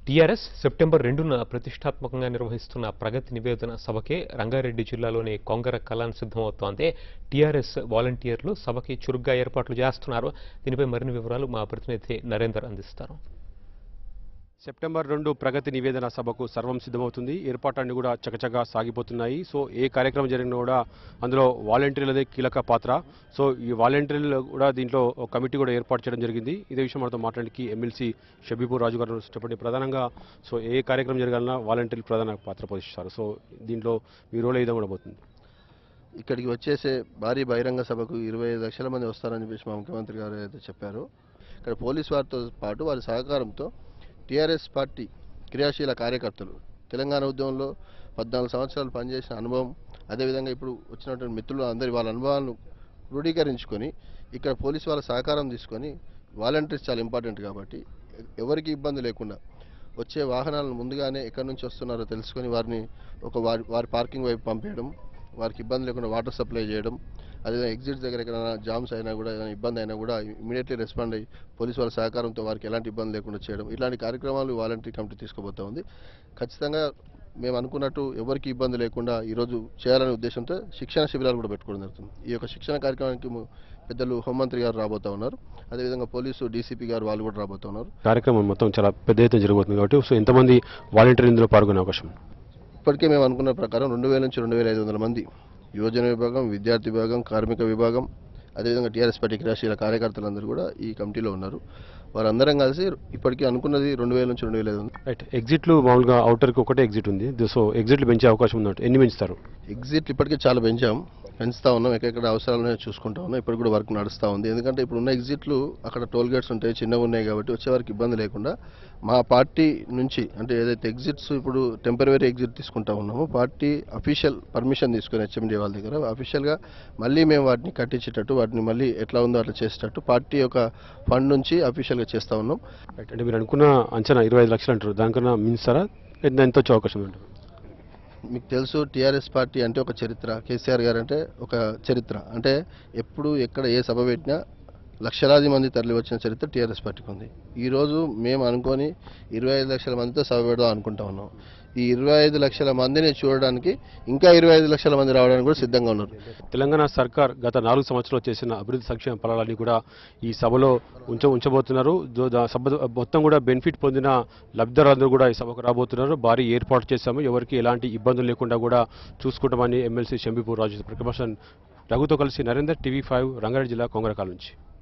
TRS September రెండున ప్రతిష్టాత్మకంగా నిర్వహిస్తున్న ప్రగతి నివేదన సభకే రంగారెడ్డి జిల్లాలోని కొంగర కళాన్ సిద్ధమవుతోంది టీఆర్ఎస్ వాలంటీర్లు సభకి చురుగ్గా ఏర్పాట్లు చేస్తున్నారు దీనిపై మరిన్ని వివరాలు మా ప్రతినిధి నరేందర్ అందిస్తారు సెప్టెంబర్ రెండు ప్రగతి నివేదన సభకు సర్వం సిద్ధమవుతుంది ఏర్పాట్లన్నీ కూడా చకచకా సాగిపోతున్నాయి సో ఏ కార్యక్రమం జరిగినా కూడా అందులో వాలంటీర్లదే కీలక పాత్ర సో ఈ వాలంటీర్లు కూడా దీంట్లో ఒక కమిటీ కూడా ఏర్పాటు చేయడం జరిగింది ఇదే విషయం మనతో మాట్లాడడానికి ఎమ్మెల్సీ షబీపూర్ రాజు గారు చెప్పండి ప్రధానంగా సో ఏ కార్యక్రమం జరగాలన్నా వాలంటీర్లు ప్రధాన పాత్ర పోషిస్తారు సో దీంట్లో మీ రోల్ ఏ విధంగా ఉండబోతుంది ఇక్కడికి వచ్చేసే భారీ బహిరంగ సభకు ఇరవై ఐదు లక్షల మంది వస్తారని చెప్పేసి మా ముఖ్యమంత్రి గారు అయితే చెప్పారు ఇక్కడ పోలీస్ వారితో పాటు వారి సహకారంతో టీఆర్ఎస్ పార్టీ క్రియాశీల కార్యకర్తలు తెలంగాణ ఉద్యమంలో పద్నాలుగు సంవత్సరాలు పనిచేసిన అనుభవం అదేవిధంగా ఇప్పుడు వచ్చినటువంటి మిత్రులు అందరి వాళ్ళ అనుభవాలను క్రోడీకరించుకొని ఇక్కడ పోలీసు వాళ్ళ సహకారం తీసుకొని వాలంటీర్స్ చాలా ఇంపార్టెంట్ కాబట్టి ఎ- ఎవరికి ఇబ్బంది లేకుండా వచ్చే వాహనాలను ముందుగానే ఎక్కడి నుంచి వస్తున్నారో తెలుసుకొని వారిని ఒక వారి వారి పార్కింగ్ వైపు పంపించడం వారికి ఇబ్బంది లేకుండా వాటర్ సప్లై చేయడం అదేవిధంగా ఎగ్జిట్స్ దగ్గర ఎక్కడైనా జామ్స్ అయినా కూడా ఏదైనా ఇబ్బంది అయినా కూడా ఇమీడియట్లీ రెస్పాండ్ అయ్యి పోలీసు వాళ్ళ సహకారంతో వారికి ఎలాంటి ఇబ్బంది లేకుండా చేయడం ఇలాంటి కార్యక్రమాలు వాలంటరీ కమిటీ తీసుకోబోతా ఉంది ఖచ్చితంగా మేము అనుకున్నట్టు ఎవరికి ఇబ్బంది లేకుండా ఈరోజు చేయాలనే ఉద్దేశంతో శిక్షణ శిబిరాలు కూడా పెట్టుకోవడం జరుగుతుంది ఈ యొక్క శిక్షణ కార్యక్రమానికి ము- పెద్దలు హోంమంత్రి గారు రాబోతా ఉన్నారు అదేవిధంగా పోలీసు డీసీపీ గారు వాళ్ళు కూడా రాబోతా ఉన్నారు కార్యక్రమం మొత్తం చాలా పెద్ద ఎత్తున జరగబోతుంది కాబట్టి సో ఎంతమంది వాలంటీర్ ఇందులో పాల్గొనే అవకాశం ఉంది? ఇప్పటికే మేము అనుకున్న ప్రకారం రెండు వేల నుంచి రెండు వేల ఐదు వందల మంది యువజన విభాగం విద్యార్థి విభాగం కార్మిక విభాగం అదేవిధంగా టీఆర్ఎస్ పార్టీ క్రియాశీల కార్యకర్తలందరూ కూడా ఈ కమిటీలో ఉన్నారు వారందరం కలిసి ఇప్పటికీ అనుకున్నది రెండు వేల నుంచి రెండు వేల ఐదు వందలు రైట్ ఎగ్జిట్లు మామూలుగా అవుటర్కి ఒకటే ఎగ్జిట్ ఉంది సో ఎగ్జిట్లు పెంచే అవకాశం ఉందంటే ఎన్ని పెంచుతారు ఎగ్జిట్ ఇప్పటికే చాలా పెంచాం పెంచుతా ఉన్నాం ఎక్కడెక్కడ అవసరాలు ఉన్నాయో చూసుకుంటా ఉన్నాం ఇప్పుడు కూడా వర్క్ నడుస్తూ ఉంది ఎందుకంటే ఇప్పుడు ఉన్న ఎగ్జిట్లు అక్కడ టోల్ గేట్స్ ఉంటాయి చిన్నగా ఉన్నాయి కాబట్టి వచ్చే వారికి ఇబ్బంది లేకుండా మా పార్టీ నుంచి అంటే ఏదైతే ఎగ్జిట్స్ ఇప్పుడు టెంపరీ ఎగ్జిట్ తీసుకుంటా ఉన్నామో పార్టీ అఫీషియల్ పర్మిషన్ తీసుకుని హెచ్ఎండి వాళ్ళ దగ్గర అఫీషియల్గా మళ్ళీ మేము వాటిని కట్టించేటట్టు వాటిని మళ్ళీ ఎట్లా ఉందో అట్లా చేసేటట్టు పార్టీ యొక్క ఫండ్ నుంచి అఫీషియల్గా చేస్తూ ఉన్నాం రైట్ అంటే మీరు అనుకున్న అంచనా ఇరవై ఐదు లక్షలు అంటారు దానికన్నా మించుతారా ఎంత ఎంత వచ్చే అవకాశం ఉంటుంది మీకు తెలుసు టీఆర్ఎస్ పార్టీ అంటే ఒక చరిత్ర కేసీఆర్ గారు అంటే ఒక చరిత్ర అంటే ఎప్పుడు ఎక్కడ ఏ సభ పెట్టినా లక్షలాది మంది తరలి వచ్చిన చరిత్ర టీఆర్ఎస్ పార్టీకి ఉంది ఈరోజు మేము అనుకొని ఇరవై ఐదు లక్షల మందితో సభ పెడదాం అనుకుంటా ఉన్నాం ఈ ఇరవై ఐదు లక్షల మందిని చూడడానికి ఇంకా ఇరవై ఐదు లక్షల మంది రావడానికి కూడా సిద్ధంగా ఉన్నారు తెలంగాణ సర్కార్ గత నాలుగు సంవత్సరాలు చేసిన అభివృద్ధి సంక్షేమ ఫలాలన్నీ కూడా ఈ సభలో ఉంచ ఉంచబోతున్నారు దో- దా- సభ మొత్తం కూడా బెనిఫిట్ పొందిన లబ్ధిదారులందరూ కూడా ఈ సభకు రాబోతున్నారు భారీ ఏర్పాటు చేశాము ఎవరికి ఎలాంటి ఇబ్బందులు లేకుండా కూడా చూసుకుంటామని ఎమ్మెల్సీ శంబిపూర్ రాజు ప్రకాశన్ రఘుతో కలిసి నరేందర్ టీవీ ఫైవ్ రంగారెడ్డి జిల్లా కొంగరకాల నుంచి